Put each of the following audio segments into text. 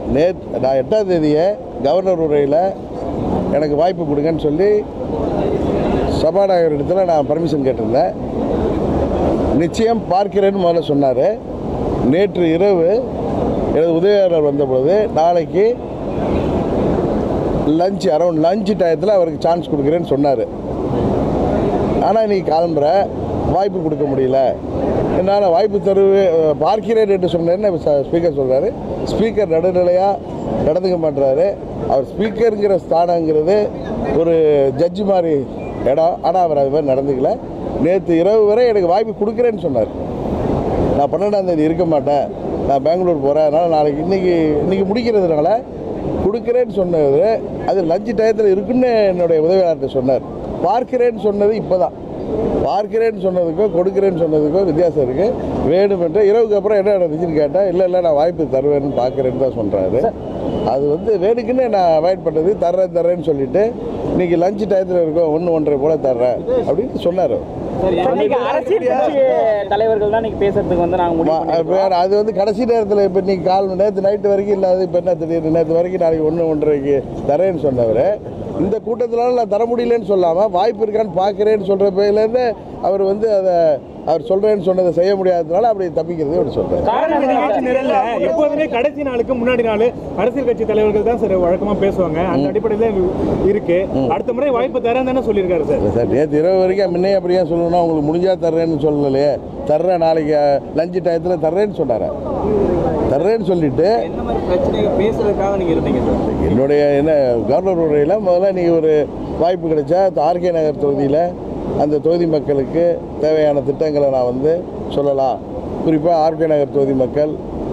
நேத் நான் எட்டாம் தேதியே கவர்னர் உரையில் எனக்கு வாய்ப்பு கொடுங்கன்னு சொல்லி சபாநாயகர் இடத்துல நான் பர்மிஷன் கேட்டிருந்தேன் நிச்சயம் பார்க்கிறேன்னு முதல்ல சொன்னார் நேற்று இரவு எனது உதவியாளர் வந்தபொழுது நாளைக்கு லஞ்ச் அரௌண்ட் லஞ்ச் டயத்தில் அவருக்கு சான்ஸ் கொடுக்குறேன்னு சொன்னார் ஆனால் இன்னைக்கு கிளம்புற வாய்ப்பு கொடுக்க முடியல என்னால் வாய்ப்பு தருவே பார்க்கிறேன் என்று சொன்னேன்னு ஸ்பீக்கர் சொல்கிறாரு ஸ்பீக்கர் நடுநிலையாக நடந்துக்க மாட்டுறாரு அவர் ஸ்பீக்கருங்கிற ஸ்தானங்கிறது ஒரு ஜட்ஜி மாதிரி இடம் ஆனால் அவர் அது மாதிரி நடந்துக்கல நேற்று இரவு வரை எனக்கு வாய்ப்பு கொடுக்குறேன்னு சொன்னார் நான் பன்னெண்டாம் தேதி இருக்க மாட்டேன் நான் பெங்களூர் போகிறேன் அதனால் நாளைக்கு இன்றைக்கி இன்றைக்கி முடிக்கிறதுனால கொடுக்குறேன்னு சொன்னது அது லஞ்சு டயத்தில் இருக்குன்னு என்னுடைய உதவியாளர்கிட்ட சொன்னார் பார்க்கிறேன்னு சொன்னது இப்போ தான் பார்க்கிறேன்னு சொன்னதுக்கோ கொடுக்குறேன்னு சொன்னதுக்கோ வித்தியாசம் இருக்குது வேணுமென்று இரவுக்கு அப்புறம் என்ன நடந்துச்சுன்னு கேட்டால் இல்லை இல்லை நான் வாய்ப்பு தருவேன்னு பார்க்குறேன்னு தான் சொல்கிறாரு அது வந்து வேணுக்குன்னு நான் அவாய்ட் பண்ணது தர்றேன் தர்றேன்னு சொல்லிட்டு இன்னைக்கு லஞ்ச் டயத்தில் இருக்கோம் ஒன்று ஒன்றரை போல் தர்றேன் அப்படின்னு சொன்னார் இன்னைக்கு அரசியல் கட்சி தலைவர்கள் தான் இன்னைக்கு பேசுறதுக்கு வந்து நாங்க முடிவு மா- பண்ணிருக்கோம். வேற அது வந்து கடைசி நேரத்தில் இப்போ இன்னைக்கு கால் நேற்று நைட்டு வரைக்கும் இல்லாத இப்போ என்ன திடீர்னு நேற்று வரைக்கும் நாளைக்கு ஒன்று ஒன்றரைக்கு தரேன்னு சொன்னவர் இந்த கூட்டத்தினால நான் தர முடியலன்னு சொல்லாமல் வாய்ப்பு இருக்கான்னு பார்க்குறேன்னு சொல்கிற பேர்லேருந்து அவர் வந்து அதை அவர் சொல்கிறேன்னு சொன்னதை செய்ய முடியாததுனால அப்படி தப்பிக்கிறது அவர் சொல்கிறார் காரணம் என்ன நிகழ்ச்சி சார்? நிரல்ல எப்போதுமே கடைசி நாளுக்கு முன்னாடி நாள் அரசியல் கட்சி தலைவர்கள் தான் சார் வழக்கமா பேசுவாங்க அந்த அடிப்படையில் இது இருக்கு அடுத்த முறை வாய்ப்பு தரேன் தானே சொல்லியிருக்காரு சார் இல்லை சார் நேற்று இரவு வரைக்கும் முன்னே அப்படியே சொல்லணும் உங்களுக்கு முடிஞ்சா தர்றேன்னு சொல்லலையே தர்றேன் நாளைக்கு லஞ்சு டயத்தில் தர்றேன்னு சொன்னார் தர்றேன்னு சொல்லிட்டு என்ன மாதிரி பிரச்சனைகள் பேசுறதுக்காக நீங்க இருந்தீங்க சார் என்னுடைய என்ன கவர்னர் உரையில் முதல்ல நீ ஒரு வாய்ப்பு கிடைச்சா ஆர்கே நகர் தொகுதியில் அந்த தொகுதி மக்களுக்கு தேவையான திட்டங்களை நான் வந்து சொல்லலாம் குறிப்பாக ஆர்கே நகர் தொகுதி மக்கள்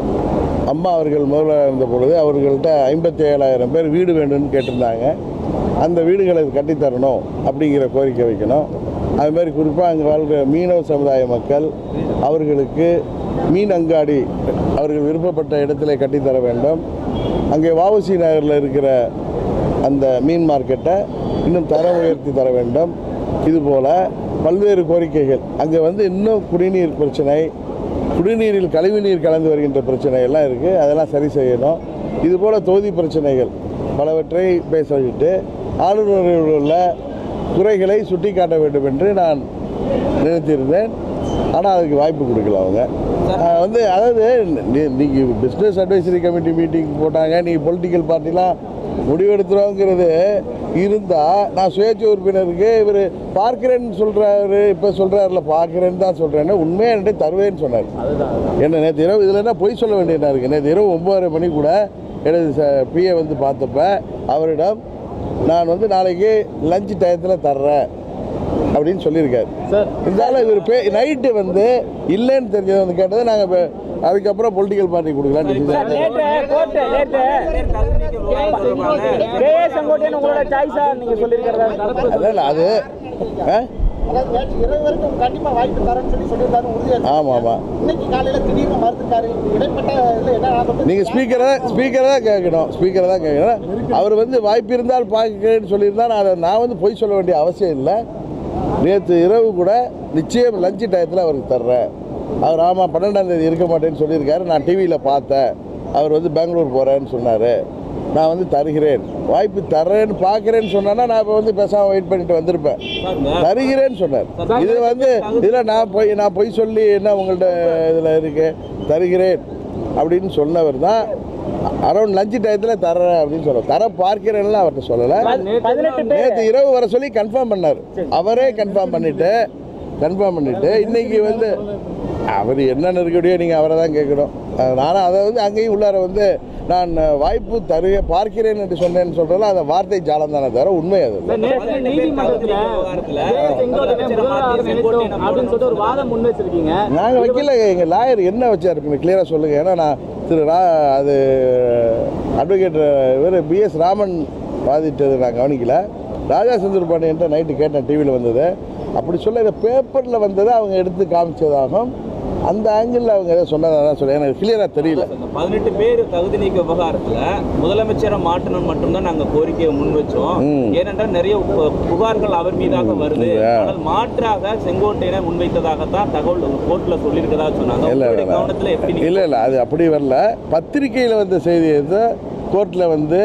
அம்மா அவர்கள் முதல்வர் இருந்த பொழுது அவர்கள்ட்ட ஐம்பத்தி ஏழாயிரம் பேர் வீடு வேண்டும்னு கேட்டிருந்தாங்க அந்த வீடுகளை கட்டித்தரணும் அப்படிங்கிற கோரிக்கை வைக்கணும் அது மாதிரி குறிப்பாக அங்கே வாழ்கிற மீனவ சமுதாய மக்கள் அவர்களுக்கு மீன் அங்காடி அவர்கள் விருப்பப்பட்ட இடத்துல கட்டித்தர வேண்டும் அங்கே வஉசி நகரில் இருக்கிற அந்த மீன் மார்க்கெட்டை இன்னும் தரம் உயர்த்தி தர வேண்டும் இதுபோல் பல்வேறு கோரிக்கைகள் அங்கே வந்து இன்னும் குடிநீர் பிரச்சனை குடிநீரில் கழிவுநீர் கலந்து வருகின்ற பிரச்சனை எல்லாம் இருக்குது அதெல்லாம் சரி செய்யணும் இதுபோல் தொகுதி பிரச்சனைகள் பலவற்றை பேசிட்டு ஆளுநர்கள் உள்ள குறைகளை சுட்டிக்காட்ட வேண்டும் என்று நான் நினைத்திருந்தேன் ஆனால் அதுக்கு வாய்ப்பு கொடுக்கல அவங்க ஆஹ் வந்து அதாவது நீ- நீங்க பிஸ்னஸ் அட்வைசரி கமிட்டி மீட்டிங் போட்டாங்க நீ பொலிட்டிக்கல் பார்ட்டிலாம் முடிவெடுத்துறோங்கிறது இருந்தால் நான் சுயேட்சை உறுப்பினருக்கு இவர் பார்க்கிறேன்னு சொல்கிறாரு இப்போ சொல்கிறாருல பார்க்கிறேன்னு தான் சொல்கிறேன்னு உண்மையாக என்கிட்ட தருவேன்னு சொன்னார் என்ன நேற்று இரவு இதில் என்ன பொய் சொல்ல வேண்டியதா இருக்குது நேற்று இரவு ஒம்பதரை மணி கூட எனது பிஏ வந்து பார்த்தப்ப அவரிடம் நான் வந்து நாளைக்கு லஞ்ச் டயத்தில் தர்றேன் அப்படின்னு சொல்லியிருக்காரு சார் இருந்தாலும் இவர் பே நைட்டு வந்து இல்லைன்னு தெரிஞ்சது வந்து கேட்டது நாங்கள் அதுக்கப்புறம் பொலிட்டிக்கல் பார்ட்டி கொடுக்கலான்னு சார் டிசிஷன் நேற்று கோர்ட்டு நேற்று கேஏ செங்கோட்டையன் உங்களோட சாய்ஸா நீங்க சொல்லியிருக்கிறதா அதனால் அது ஆ அதாவது நேற்று இரவு வரைக்கும் கண்டிப்பா வாய்ப்பு தரேன்னு சொல்லி சொல்லியிருந்தாரு உறுதியா ஆமாம் ஆமாம் இன்னைக்கு காலையில திடீர்னு மறுத்துட்டாரு இடைப்பட்ட இதுல என்ன ஆகுது நீங்கள் ஸ்பீக்கரை ஸ்பீக்கரை தான் கேட்கணும் ஸ்பீக்கரை தான் கேட்கணும் அவர் வந்து வாய்ப்பு இருந்தால் பார்க்கிறேன்னு சொல்லியிருந்தா நான் அதை நான் வந்து பொய் சொல்ல வேண்டிய அவசியம் இல்லை நேற்று இரவு கூட நிச்சயம் லஞ்சு டயத்தில் அவருக்கு தர்றேன் அவர் ஆமாம் பன்னெண்டாம் தேதி இருக்க மாட்டேன்னு சொல்லியிருக்காரு நான் டிவியில் பார்த்தேன் அவர் வந்து பெங்களூர் போகிறேன்னு சொன்னார் நான் வந்து தருகிறேன் வாய்ப்பு தர்றேன்னு பார்க்குறேன்னு சொன்னா நான் இப்போ வந்து பேசாமல் வெயிட் பண்ணிட்டு வந்திருப்பேன் தருகிறேன்னு சொன்னார் இது வந்து இதில் நான் போய் நான் பொய் சொல்லி என்ன உங்கள்ட்ட இதில் இருக்கு தருகிறேன் அப்படின்னு சொன்னவர் தான் அரௌண்ட் லஞ்சு டயத்தில் தர்றேன் அப்படின்னு சொல்ல தர பார்க்கிறேன்லாம் அவர்கிட்ட சொல்லலை பதினெட்டு பேர் நேற்று இரவு வர சொல்லி கன்ஃபார்ம் பண்ணார் அவரே கன்ஃபார்ம் பண்ணிட்டு கன்ஃபார்ம் பண்ணிட்டு இன்னைக்கு வந்து அவர் என்ன நெருக்கடியோ நீங்கள் அவரை தான் கேட்கணும் நானும் அதை வந்து அங்கேயும் உள்ளார வந்து நான் வாய்ப்பு தருக பார்க்கிறேன் என்று சொன்னேன்னு சொல்கிறல அந்த வார்த்தை ஜாலம் தானே தவிர உண்மை அது இல்லை. நேற்று நீதிமன்றத்துல கேஏ செங்கோட்டையன் முதல்வராக நினைத்தோம் அப்படின்னு சொல்லிட்டு ஒரு வாதம் முன் வச்சிருக்கீங்க நாங்கள் வைக்கல எங்கள் லாயர் என்ன வச்சார் கொஞ்சம் கிளியராக சொல்லுங்கள் ஏன்னா நான் திரு ரா அது அட்வொகேட் இவர் பிஎஸ் ராமன் வாதிட்டது நான் கவனிக்கல ராஜா செந்தூர் பாண்டியன்ட்ட நைட்டு கேட்டேன் டிவியில் வந்தது அப்படி சொல்ல இதை பேப்பரில் வந்ததை அவங்க எடுத்து காமிச்சதாகும் அந்த ஆங்கிளில் அவங்க எதை சொன்னதான் சொல்ல எனக்கு கிளியராக தெரியல இந்த பதினெட்டு பேர் தகுதி நீக்க விவகாரத்துல முதலமைச்சரை மாற்றணும் மட்டும்தான் நாங்க கோரிக்கையை முன் வச்சோம் ம். ஏனென்றால் நிறைய பு- புகார்கள் அவர் மீதாக வருது ம். ஆனால் மாற்றாக செங்கோட்டையனை முன்வைத்ததாகத்தான் தகவல் கோர்ட்ல சொல்லியிருக்கதா சொன்னாங்க இல்லை உங்களுடைய கவனத்துல எப்படி நீங்க- இல்லை இல்லை அது அப்படி வரல பத்திரிக்கையில் வந்த செய்தி வந்து கோர்ட்டில் வந்து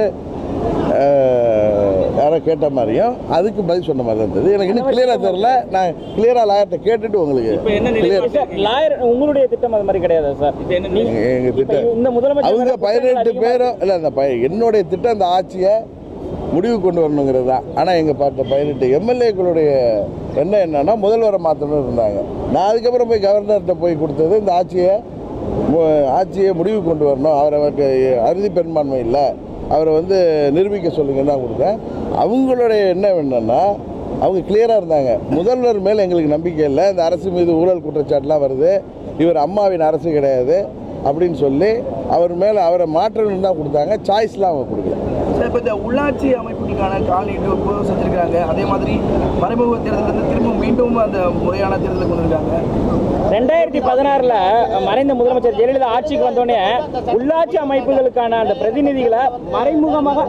அஹ், யாரோ கேட்ட மாதிரியும் அதுக்கு பதில் சொன்ன மாதிரி தான் இருந்தது எனக்கு இன்னும் கிளியராக தெரில நான் கிளியராக லாயர்கிட்ட கேட்டுட்டு உங்களுக்கு இப்ப என்ன clear- நிலைப்பாடு சார் லாயர் உங்களுடைய திட்டம் அது மாதிரி கிடையாது சார் இப்ப என்ன நீங்க- எங்க- எங்க இப்ப திட்டம் இந்த முதலமைச்சர் அவங்க மேல குற்றங்கள் பதினெட்டு அதிகமா பேரும் இல்லை அந்த பய என்னுடைய திட்டம் அந்த ஆட்சியை முடிவு கொண்டு வரணுங்கிறது தான் ஆனால் எங்கள் பார்த்த பதினெட்டு எம்எல்ஏக்களுடைய எண்ணம் என்னன்னா முதல்வரை மாற்றணும்னு இருந்தாங்க நான் அதுக்கப்புறம் போய் கவர்னர்கிட்ட போய் கொடுத்தது இந்த ஆட்சியை மு- ஆட்சியை முடிவு கொண்டு வரணும் அவரை அவருக்கு அறுதி பெரும்பான்மை இல்லை அவரை வந்து நிரூபிக்க சொல்லுங்கன்னு தான் கொடுத்தேன் அவங்களுடைய எண்ணம் என்னன்னா அவங்க கிளியராக இருந்தாங்க முதல்வர் மேல் எங்களுக்கு நம்பிக்கை இல்லை இந்த அரசு மீது ஊழல் குற்றச்சாட்டுலாம் வருது இவர் அம்மாவின் அரசு கிடையாது அப்படின்னு சொல்லி அவர் மேலே அவரை மாற்றணும்னு தான் கொடுத்தாங்க சாய்ஸ்லாம் அவங்க கொடுக்கல சார் இப்போ இந்த உள்ளாட்சி அமைப்புகளுக்கான கால் நீட்டு இப்போ செஞ்சுருக்காங்க அதே மாதிரி மறைமுக தேர்தலிருந்து திரும்ப மீண்டும் அந்த முறையான தேர்தலை கொண்டு இருக்காங்க ரெண்டாயிரத்தி பதினாறுல மறைந்த முதலமைச்சர் ஜெயலலிதா ஆட்சிக்கு வந்தோடனே உள்ளாட்சி அமைப்புகளுக்கான அந்த பிரதிநிதிகளை மறைமுகமாக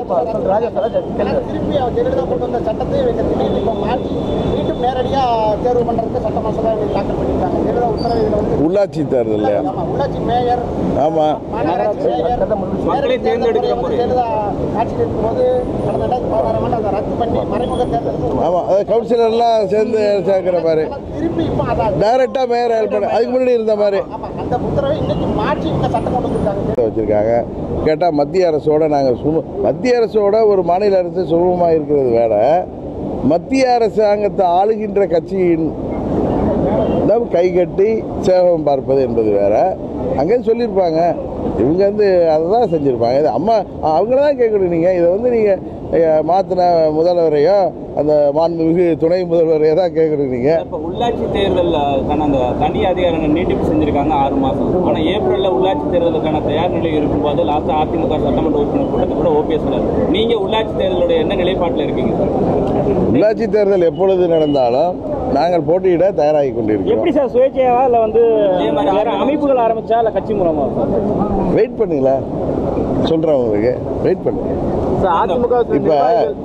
ஏன்னா திருப்பி அவர் ஜெயலலிதா கொண்டு வந்த சட்டத்தை இவங்க திடீர்னு இப்போ மாற்றி மீண்டும் நேரடியா தேர்வு பண்றதுக்கு சட்ட மசோதா இவங்க தாக்கல் பண்ணியிருக்காங்க ஜெயலலிதா உத்தரவு இதுல வந்து உள்ளாட்சி தேர்தலில் ஆமா உள்ளாட்சி மேயர் ஆமாம் மாநகராட்சி மேயர் மக்களை தேர்ந்தெடுக்கிற முறை. ஜெயலலிதா ஆட்சியில் இருக்கும்போது கடந்த ரெண்டாயிரத்தி பதினாறாம் ஆண்டு அதை ரத்து பண்ணி மறைமுக தேர்தலுக்கு ஆமாம் அது கவுன்சிலர்லாம் சேர்ந்து சேர்க்குற மாதிரி திருப்பி இப்போ அதான் டைரெக்டாக மேயர் ஹெல்ப் பண்ண அதுக்கு முன்னாடி இருந்த மாதிரி ஆமா அந்த உத்தரவை இன்னைக்கு மாற்றி இந்த சட்டம் கொண்டு வந்திருக்காங்க வச்சுருக்காங்க கேட்டால் மத்திய அரசோட நாங்கள் சும மத்திய அரசோட ஒரு மாநில அரசு சுலபமாக இருக்கிறது வேற மத்திய அரசாங்கத்தை ஆளுகின்ற கட்சியின் தான் கை கட்டி சேவகம் பார்ப்பது என்பது வேற அங்கே சொல்லியிருப்பாங்க இவங்க வந்து அதை தான் செஞ்சுருப்பாங்க இது அம்மா அவங்கள தான் கேட்கணும் நீங்கள் இதை வந்து நீங்கள் மாற்றின முதல்வரையோ அந்த மாண்புமிகு துணை முதல்வரையோ தான் கேட்கணும் நீங்கள் இப்ப உள்ளாட்சி தேர்தலுக்கான அந்த தனி அதிகாரங்கள் நீட்டிப்பு செஞ்சிருக்காங்க ஆறு மாசம் ஆனா ஏப்ரல்ல உள்ளாட்சி தேர்தலுக்கான தயார் நிலை இருக்கும்போது லாஸ்ட் அதிமுக சட்டமன்ற உறுப்பினர் கூட்டத்தில் கூட ஓபிஎஸ் சொன்னார் நீங்க உள்ளாட்சி தேர்தலுடைய என்ன நிலைப்பாட்டில் இருக்கீங்க சார் உள்ளாட்சி தேர்தல் எப்பொழுது நடந்தாலும் நாங்கள் போட்டியிட தயாராகி கொண்டிருக்கிறோம் எப்படி சார் சுயேட்சையாவா இல்ல வந்து இதே மாதிரி வேற அமைப்புகள் ஆரம்பிச்சா இல்ல கட்சி மூலமா வெயிட் பண்ணுங்களேன் சொல்கிறேன் உங்களுக்கு வெயிட் பண்ணுங்க அதிமுக இப்போ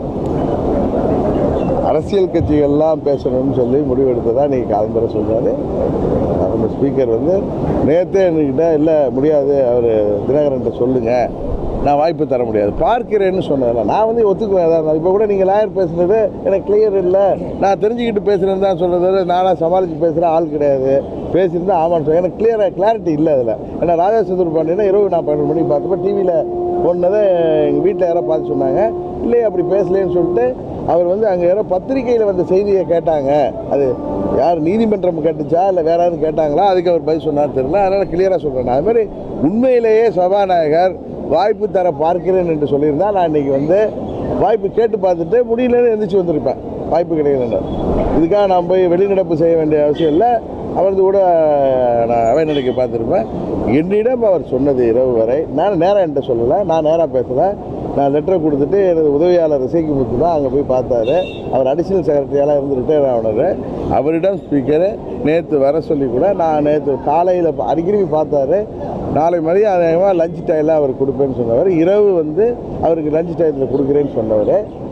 அரசியல் கட்சிகள்லாம் பேசணும்னு சொல்லி முடிவெடுத்ததா நீங்கள் காலம்பரை சொல்றாரு நம்ம ஸ்பீக்கர் வந்து நேற்றே என்கிட்ட இல்லை முடியாது அவர் தினகரன்ட்ட சொல்லுங்கள் நான் வாய்ப்பு தர முடியாது பார்க்கிறேன்னு சொன்னதில்ல நான் வந்து ஒத்துக்குவேன் அதான் இப்போ கூட நீங்கள் லாயர் பேசுனது எனக்கு கிளியர் இல்லை நான் தெரிஞ்சுக்கிட்டு பேசுகிறேன்னு தான் சொல்கிறது நானாக சமாளித்து பேசுகிற ஆள் கிடையாது பேசியிருந்தா ஆமான்னு சொல்ல எனக்கு கிளியராக கிளாரிட்டி இல்லை அதில் ஏன்னா ராஜா சதுர் பாண்டியனா இரவு நான் பன்னெண்டு மணிக்கு பார்த்தப்ப டிவியில் ஒன்றதை எங்கள் வீட்டில் யாரோ பார்த்து சொன்னாங்க இல்லையே அப்படி பேசலேன்னு சொல்லிட்டு அவர் வந்து அங்கே யாரோ பத்திரிக்கையில் வந்த செய்தியை கேட்டாங்க அது யார் நீதிமன்றம் கேட்டுச்சா இல்லை வேற யாரும் கேட்டாங்களா அதுக்கு அவர் பதில் சொன்னார் தெரியல அதனால் கிளியராக சொல்கிறேன் அது மாதிரி உண்மையிலேயே சபாநாயகர் வாய்ப்பு தர பார்க்கிறேன் என்று சொல்லியிருந்தா நான் இன்னைக்கு வந்து வாய்ப்பு கேட்டு பார்த்துட்டு முடியலன்னு எந்திரிச்சு வந்திருப்பேன் வாய்ப்பு கிடைக்கலன்னு இதுக்காக நான் போய் வெளிநடப்பு செய்ய வேண்டிய அவசியம் இல்லை அவரது கூட நான் அவை நடக்க பார்த்துருப்பேன் என்னிடம் அவர் சொன்னது இரவு வரை நான் நேராக என்கிட்ட சொல்லலை நான் நேராக பேசலை நான் லெட்டரை கொடுத்துட்டு எனது உதவியாளர் இசைக்கு முத்து தான் அங்கே போய் பார்த்தாரு அவர் அடிஷனல் செக்ரட்டரியாலாம் இருந்து ரிட்டையர் ஆனார் அவரிடம் ஸ்பீக்கரு நேற்று வர சொல்லி கூட நான் நேற்று காலையில் அடிக்கடி போய் பார்த்தாரு நாளை மதியம் அதிகமாக லஞ்ச் டைமில் அவர் கொடுப்பேன்னு சொன்னவர் இரவு வந்து அவருக்கு லஞ்ச் டயத்தில் கொடுக்குறேன்னு சொன்னவர்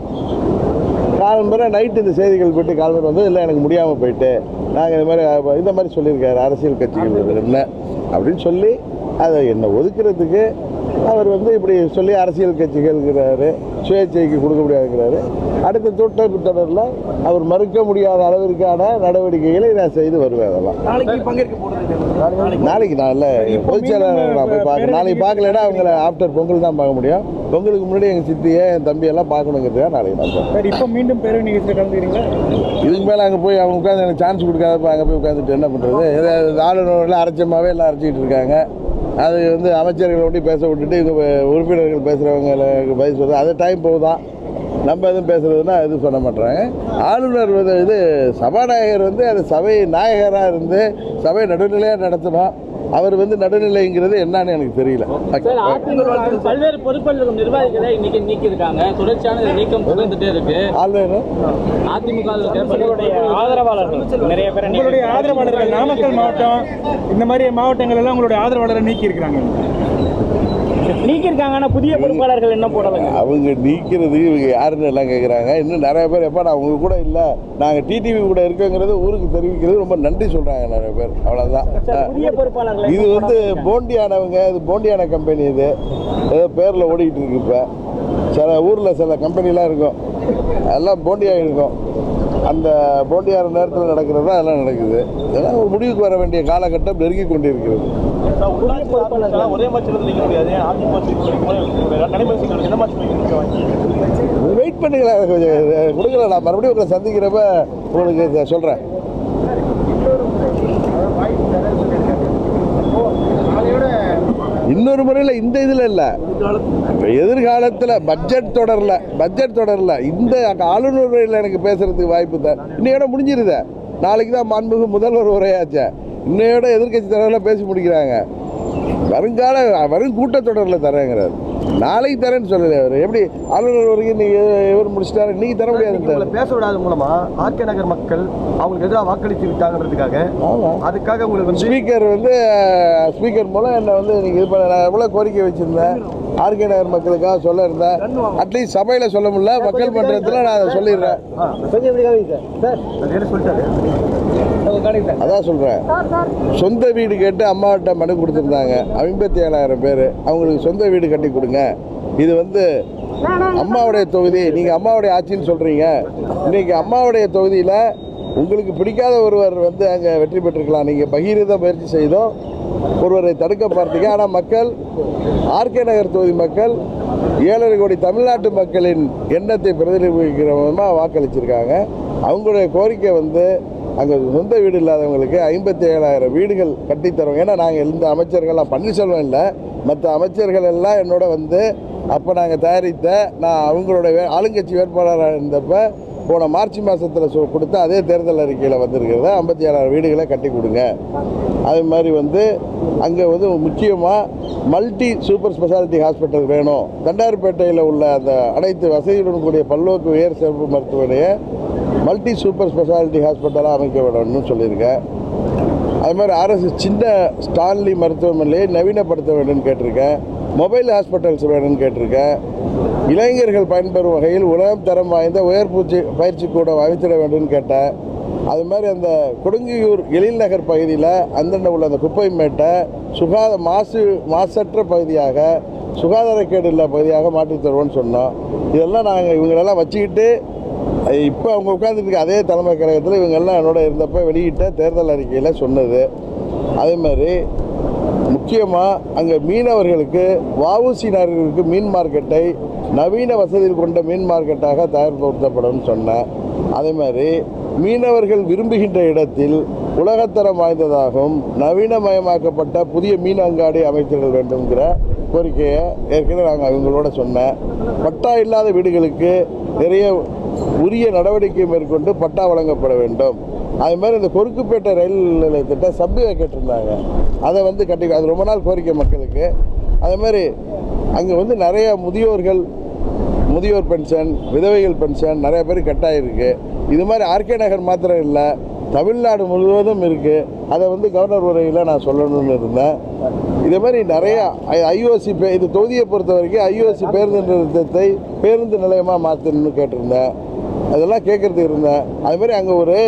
காலம்பரை நைட்டு இந்த செய்திகள் போயிட்டு காலம்பரை வந்து இல்லை எனக்கு முடியாமல் போயிட்டு நாங்கள் இந்த மாதிரி அஹ், இந்த மாதிரி சொல்லியிருக்காரு அரசியல் கட்சிகள் என்ன அப்படின்னு சொல்லி அதை என்னை ஒதுக்குறதுக்கு அவர் வந்து இப்படி சொல்லி அரசியல் கட்சிகள்ங்கிறாரு சுயேட்சைக்கு கொடுக்க முடியாதுங்கிறாரு அடுத்த தொட்ட தொடரில் அவர் மறுக்க முடியாத அளவிற்கான நடவடிக்கைகளை நான் செய்து வருவேன் அதெல்லாம் நாளைக்கு பங்கேற்க போறது நாளைக்கு நான் இல்லை பொதுச் செயலாளர் நான் போய் பார்க்க நாளைக்கு பார்க்கலன்னா அவங்கள ஆஃப்டர் பொங்கல் தான் பார்க்க முடியும் பொங்கலுக்கு முன்னாடி எங்கள் சித்தியை என் தம்பியெல்லாம் பார்க்கணுங்கிறதுக்காக நாளைக்கு நான் பார்ப்பேன் சார் இப்போ மீண்டும் பேரவை நிகழ்ச்சியில் கலந்துக்கிறீங்களா இதுக்கு மேலே அங்கே போய் அவங்க உட்காந்து எனக்கு சான்ஸ் கொடுக்காதப்ப அங்கே போய் உட்காந்துட்டு என்ன பண்ணுறது ஏதாவது ஆளுநர்லாம் அரைச்சமாகவே எல்லாம் அரைச்சிக்கிட்டு இருக்காங்க அது வந்து அமைச்சர்களை ஒட்டி பேச விட்டுட்டு இவங்க உறுப்பினர்கள் பேசுகிறவங்களுக்கு பதில் சொல்கிறது அது டைம் போகுதான் நம்ம எதுவும் பேசுகிறதுனா எதுவும் சொல்ல மாட்டாங்க ஆளுநர் வந்து இது சபாநாயகர் வந்து அது சபை நாயகராக இருந்து சபை நடுநிலையாக நடத்தணும் அவர் வந்து நடுநிலைங்கிறது என்னன்னு எனக்கு தெரியல சார் அதிமுக பல்வேறு பொறுப்பில் நிர்வாகிகளை இன்னைக்கு நீக்கி இருக்காங்க தொடர்ச்சியான இந்த நீக்கம் தொடர்ந்துட்டே இருக்கு ஆளுநர் அதிமுக ல இருக்க உங்களுடைய ஆதரவாளர்கள் நிறைய பேரை உங்களுடைய ஆதரவாளர்கள் நாமக்கல் மாவட்டம் இந்த மாதிரி மாவட்டங்கள் எல்லாம் உங்களுடைய ஆதரவாளரை நீக்கி இருக்காங்க நீக்கியிருக்காங்கன்னா புதிய பொறுப்பாளர்கள் என்ன போடலைங்க அவங்க நீக்கிறது இவங்க யாருன்னு எல்லாம் கேட்குறாங்க இன்னும் நிறைய பேர் எப்போ நான் உங்க கூட இல்லை நாங்கள் டிடிவி கூட இருக்கோங்கிறது ஊருக்கு தெரிவிக்கிறது ரொம்ப நன்றி சொல்கிறாங்க நிறைய பேர் அவ்வளோதான் சார் புதிய பொறுப்பாளர்கள் இது வந்து போண்டியானவங்க இது போண்டியான கம்பெனி இது ஏதோ பேரில் ஓடிக்கிட்டு இருக்கு இப்போ சில ஊரில் சில கம்பெனிலாம் இருக்கும் எல்லாம் போண்டியா இருக்கும் அந்த போண்டியார நேரத்தில் நடக்கிறது தான் எல்லாம் நடக்குது இதெல்லாம் ஒரு முடிவுக்கு வர வேண்டிய காலகட்டம் நெருங்கி கொண்டிருக்கிறது புதிய பொறுப்பாளர்கள் ஒரே மச்சத்தில் நிற்க முடியாது அதிமுக நடைமுறை என்ன மச்சம் வெயிட் பண்ணுங்களேன் கொஞ்சம் கொடுக்கல நான் மறுபடியும் உங்களை சந்திக்கிறப்ப உங்களுக்கு சொல்கிறேன் இன்னொரு முறையில் இந்த இதில் இல்லை எதிர்காலத்தில் பட்ஜெட் தொடரில் பட்ஜெட் தொடரில் இந்த ஆளுநர் உரையில் எனக்கு பேசுறதுக்கு வாய்ப்பு தான் இன்னையோட முடிஞ்சிருதே நாளைக்கு தான் மாண்புமிகு முதல்வர் உரையாச்சே இன்னையோட எதிர்க்கட்சி தலைவரில் பேசி முடிக்கிறாங்க வருங்கால வரும் கூட்டத்தொடரில் தரேங்கிறார் நாளைக்கு தரேன்னு சொல்லலை அவர் எப்படி ஆளுநர் வரைக்கும் நீங்கள் இவர் முடிச்சிட்டாரு இன்னைக்கு தர முடியாது பேச விடாத மூலமா ஆர்கே நகர் மக்கள் அவங்களுக்கு எதிராக வாக்களித்து விட்டாங்கன்றதுக்காக ஆமாம் அதுக்காக உங்களுக்கு வந்து ஸ்பீக்கர் வந்து ஸ்பீக்கர் மூலம் என்னை வந்து நீங்கள் இது பண்ண நான் எவ்வளோ கோரிக்கை வச்சுருந்தேன் ஆர்கே நகர் மக்களுக்காக சொல்ல இருந்தேன் அட்லீஸ்ட் சபையில் சொல்ல முடியல மக்கள் மன்றத்தில் நான் அதை சொல்லிடுறேன் கொஞ்சம் எப்படி காமிங்க சார் அது என்ன சொல்லிட்டாரு அதான் சொல்கிறேன் சொந்த வீடு கேட்டு அம்மாவிட்ட மனு கொடுத்துருந்தாங்க ஐம்பத்தி ஏழாயிரம் பேர் அவங்களுக்கு சொந்த வீடு கட்டி கொடுங்க இது வந்து அம்மாவுடைய தொகுதி நீங்கள் அம்மாவுடைய ஆட்சின்னு சொல்கிறீங்க இன்னைக்கு அம்மாவுடைய தொகுதியில் உங்களுக்கு பிடிக்காத ஒருவர் வந்து அங்கே வெற்றி பெற்றிருக்கலாம் நீங்கள் பகீரத முயற்சி செய்தோம் ஒருவரை தடுக்க பார்த்தீங்க ஆனால் மக்கள் ஆர்கே நகர் தொகுதி மக்கள் ஏழரை கோடி தமிழ்நாட்டு மக்களின் எண்ணத்தை பிரதிநிதிக்கிற விதமாக வாக்களிச்சிருக்காங்க அவங்களுடைய கோரிக்கை வந்து அங்கே சொந்த வீடு இல்லாதவங்களுக்கு ஐம்பத்தி ஏழாயிரம் வீடுகள் கட்டித்தரோம் ஏன்னா நாங்கள் இந்த அமைச்சர்கள்லாம் பன்னீர்செல்வம் இல்லை மற்ற அமைச்சர்கள் எல்லாம் என்னோட வந்து அப்போ நாங்கள் தயாரித்த நான் அவங்களோட வே ஆளுங்கட்சி வேட்பாளராக இருந்தப்ப போன மார்ச் மாதத்தில் சொ கொடுத்த அதே தேர்தல் அறிக்கையில் வந்திருக்கிறத ஐம்பத்தி ஏழாயிரம் வீடுகளை கட்டி கொடுங்க அதே மாதிரி வந்து அங்கே வந்து முக்கியமாக மல்டி சூப்பர் ஸ்பெஷாலிட்டி ஹாஸ்பிட்டல் வேணும் தண்டார்பேட்டையில் உள்ள அந்த அனைத்து வசதியுடன் கூடிய பல்நோக்கு உயர் சிறப்பு மருத்துவமனையை மல்டி சூப்பர் ஸ்பெஷாலிட்டி ஹாஸ்பிட்டலாக அமைக்க வேணும்னு சொல்லியிருக்கேன் அது மாதிரி அரசு சின்ன ஸ்டான்லி மருத்துவமனையை நவீனப்படுத்த வேண்டும்னு கேட்டிருக்கேன் மொபைல் ஹாஸ்பிட்டல்ஸ் வேணும்னு கேட்டிருக்கேன் இளைஞர்கள் பயன்பெறும் வகையில் உலகம் தரம் வாய்ந்த உயர்பூச்சி பயிற்சி கூடம் அமைத்திட வேண்டும்னு கேட்டேன் அது மாதிரி அந்த கொடுங்கியூர் எழில் நகர் பகுதியில் அந்தண்ட உள்ள அந்த குப்பை மேட்டை சுகாத மாசு மாசற்ற பகுதியாக சுகாதாரக்கேடு இல்ல பகுதியாக மாற்றித் தருவோம்னு சொன்னோம் இதெல்லாம் நாங்கள் இவங்களெல்லாம் வச்சுக்கிட்டு இப்போ அவங்க உட்காந்துருக்க அதே தலைமை கழகத்தில் இவங்கெல்லாம் என்னோட இருந்தப்ப வெளியிட்ட தேர்தல் அறிக்கையில் சொன்னது அதே மாதிரி முக்கியமாக அங்கே மீனவர்களுக்கு வஉசியினர்களுக்கு மீன் மார்க்கெட்டை நவீன வசதியில் கொண்ட மீன் மார்க்கெட்டாக தயார்படுத்தப்படும் சொன்னேன் அதே மாதிரி மீனவர்கள் விரும்புகின்ற இடத்தில் உலகத்தரம் வாய்ந்ததாகவும் நவீனமயமாக்கப்பட்ட புதிய மீன் அங்காடி அமைத்திட வேண்டும்ங்கிற கோரிக்கையை ஏற்கனவே நாங்கள் அவங்களோட சொன்னேன் பட்டா இல்லாத வீடுகளுக்கு நிறைய உரிய நடவடிக்கை மேற்கொண்டு பட்டா வழங்கப்பட வேண்டும் அது மாதிரி இந்த கொருக்குப்பேட்டை ரயில் நிலையத்திட்ட சப்வே கேட்டிருந்தாங்க அதை வந்து கட்டி அது ரொம்ப நாள் கோரிக்கை மக்களுக்கு அதே மாதிரி அங்கே வந்து நிறைய முதியோர்கள் முதியோர் பென்ஷன் விதவைகள் பென்ஷன் நிறைய பேர் கட்டாயிருக்கு இது மாதிரி ஆர்கே நகர் மாத்திரம் இல்லை தமிழ்நாடு முழுவதும் இருக்குது அதை வந்து கவர்னர் உரையில் நான் சொல்லணும்னு இருந்தேன் இதே மாதிரி நிறைய ஐஓசி பே இது தொகுதியை பொறுத்த வரைக்கும் ஐஓசி பேருந்து நிறுத்தத்தை பேருந்து நிலையமாக மாற்றணும்னு கேட்டிருந்தேன் அதெல்லாம் கேட்கறதுக்கு இருந்தேன் அது மாதிரி அங்கே ஒரு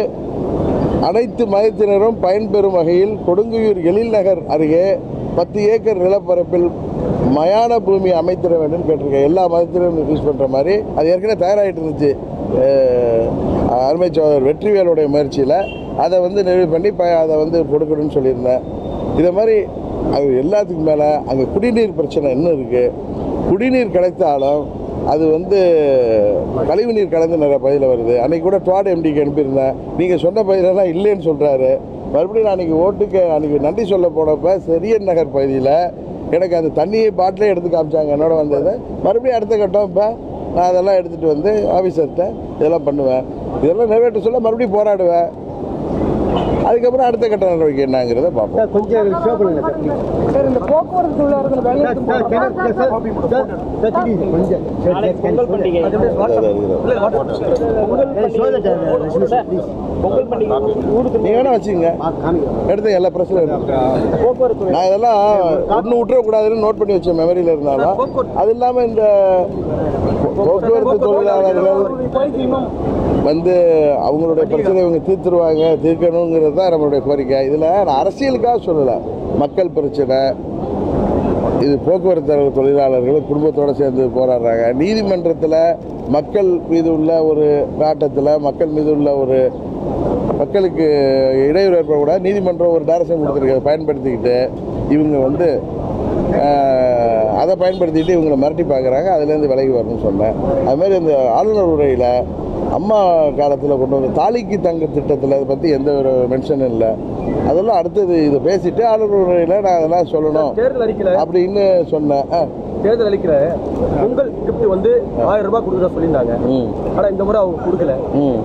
அனைத்து மதத்தினரும் பயன்பெறும் வகையில் கொடுங்கையூர் எழில் நகர் அருகே பத்து ஏக்கர் நிலப்பரப்பில் மயான பூமி அமைத்திட வேண்டும் கேட்டிருக்கேன் எல்லா மதத்தினரும் யூஸ் பண்ணுற மாதிரி அது ஏற்கனவே தயாராகிட்டு இருந்துச்சு அஹ், அருமை சோதர் வெற்றிவேலுடைய முயற்சியில் அதை வந்து நிறைவு பண்ணி ப அதை வந்து கொடுக்கணும்னு சொல்லியிருந்தேன் இதை மாதிரி அது எல்லாத்துக்கும் மேலே அங்கே குடிநீர் பிரச்சனை இன்னும் இருக்குது குடிநீர் கிடைத்தாலும் அது வந்து கழிவுநீர் கலந்து நிறைய பகுதியில் வருது அன்றைக்கி கூட டுவாட் எம்டிக்கு அனுப்பியிருந்தேன் நீங்கள் சொன்ன பகுதியிலலாம் இல்லைன்னு சொல்கிறாரு மறுபடியும் நான் அன்றைக்கி ஓட்டுக்கு அன்றைக்கி நன்றி சொல்ல போனப்போ செரியன் நகர் பகுதியில் எனக்கு அந்த தண்ணியை பாட்டிலே எடுத்து காமிச்சாங்க என்னோட வந்தது மறுபடியும் அடுத்த கட்டம் இப்போ நான் அதெல்லாம் எடுத்துகிட்டு வந்து ஆஃபீஸர்கிட்ட இதெல்லாம் பண்ணுவேன் இதெல்லாம் நிறைவேற்ற சொல்ல மறுபடியும் போராடுவேன் அது அதுக்கப்புறம் அடுத்த கட்ட நடவடிக்கை என்னங்கிறத பார்ப்போம் கொஞ்சம் ஷோ பண்ணுங்க சார் please. சார் இந்த போக்குவரத்து தொழிலாளர்கள் வேலைநிறுத்தம் sir, sir, sir, sir, sir, sir, please, கொஞ்சம். சார், நாளைக்கு சார், பொங்கல் பண்டிகை அது இருக்கிறோம் இல்ல, WhatsApp Pongal sir, show the பண்டிகை resolution, please. பொங்கல் பண்டிகை ஊருக்கு நீங்கள் வேணா வச்சுங்க ஆ, காமிங்க. எடுத்து எல்லா ப்ரெஸ்ஸில் எடுத்து போக்குவரத்து நான் இதெல்லாம் ஒன்று விட்டுறக்கூடாதுன்னு நோட் பண்ணி வச்சேன் மெமரியில் இருந்தாலும் அது இல்லாமல் இந்த போக்குவரத்து தொழிலாளர்கள் வந்து அவங்களுடைய பிரச்சனை இவங்க தீர்த்துருவாங்க தீர்க்கணுங்கிறது தான் நம்மளுடைய கோரிக்கை இதில் நான் அரசியலுக்காக சொல்லலை மக்கள் பிரச்சனை இது போக்குவரத்து தொழிலாளர்கள் குடும்பத்தோடு சேர்ந்து போராடுறாங்க நீதிமன்றத்தில் மக்கள் மீது உள்ள ஒரு நாட்டத்தில் மக்கள் மீது உள்ள ஒரு மக்களுக்கு இடையூறு ஏற்படக்கூடாது நீதிமன்றம் ஒரு டைரக்ஷன் கொடுத்துருக்க பயன்படுத்திக்கிட்டு இவங்க வந்து ஆஹ், அதை பயன்படுத்திக்கிட்டு இவங்களை மிரட்டி பார்க்குறாங்க அதுலேருந்து விலகி வரணும்னு சொன்னேன் அதுமாதிரி அந்த ஆளுநர் உரையில் அம்மா காலத்தில் கொண்டு வந்த தாலிக்கு தங்க திட்டத்தில் அதை பற்றி எந்த ஒரு மென்ஷனும் இல்லை அதெல்லாம் அடுத்தது இதை பேசிட்டு ஆளுநர் உரையில் நான் அதெல்லாம் சொல்லணும் தேர்தல் அறிக்கையில அப்படின்னு சொன்னேன் ஆ தேர்தல் அறிக்கையில பொங்கல் கிஃப்ட் வந்து ஆயிரம் ரூபாய் கொடுக்குற சொல்லியிருந்தாங்க ம் ஆனா இந்த முறை அவங்க கொடுக்கல ம்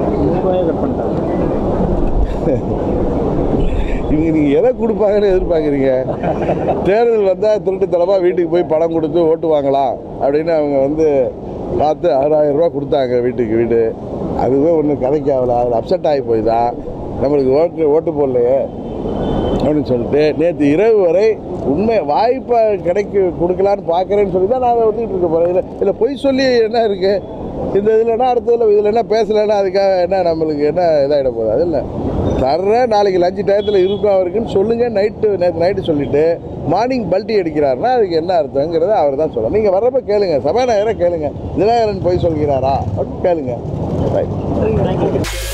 இவங்க நீங்கள் எதை கொடுப்பாங்கன்னு எதிர்பார்க்குறீங்க தேர்தல் வந்தால் திருட்டுத்தனமாக வீட்டுக்கு போய் பணம் கொடுத்து ஓட்டு வாங்கலாம் அப்படின்னு அவங்க வந்து பார்த்து ஆறாயிரம் ரூபா கொடுத்தாங்க வீட்டுக்கு வீடு அதுவே ஒன்றும் கதைக்கு ஆகல அதில் அப்செட் ஆகி போய் தான் நம்மளுக்கு ஓட்டு ஓட்டு போடலையே அப்படின்னு சொல்லிட்டு நேற்று இரவு வரை உண்மை வாய்ப்பை கிடைக்க கொடுக்கலான்னு பார்க்குறேன்னு சொல்லி தான் நான் அதை ஒத்துக்கிட்டு இருக்க போகிறேன் இதில் இதில் பொய் சொல்லி என்ன இருக்குது இந்த இதுலன்னா அடுத்ததில் இதில் என்ன பேசலைன்னா அதுக்காக என்ன நம்மளுக்கு என்ன இதாகிட போகுது அது இல்லை தர்றேன் நாளைக்கு லஞ்சு டயத்தில் இருக்கும் அவருக்குன்னு சொல்லுங்கள் நைட்டு நேற்று நைட்டு சொல்லிவிட்டு மார்னிங் பல்ட்டி அடிக்கிறாருன்னா அதுக்கு என்ன அர்த்தங்கிறத அவர் தான் சொல்லணும் நீங்கள் வர்றப்ப கேளுங்க சபாநாயகரை கேளுங்க தினகரன் பொய் சொல்கிறாரா அப்படின்னு கேளுங்க ரைட்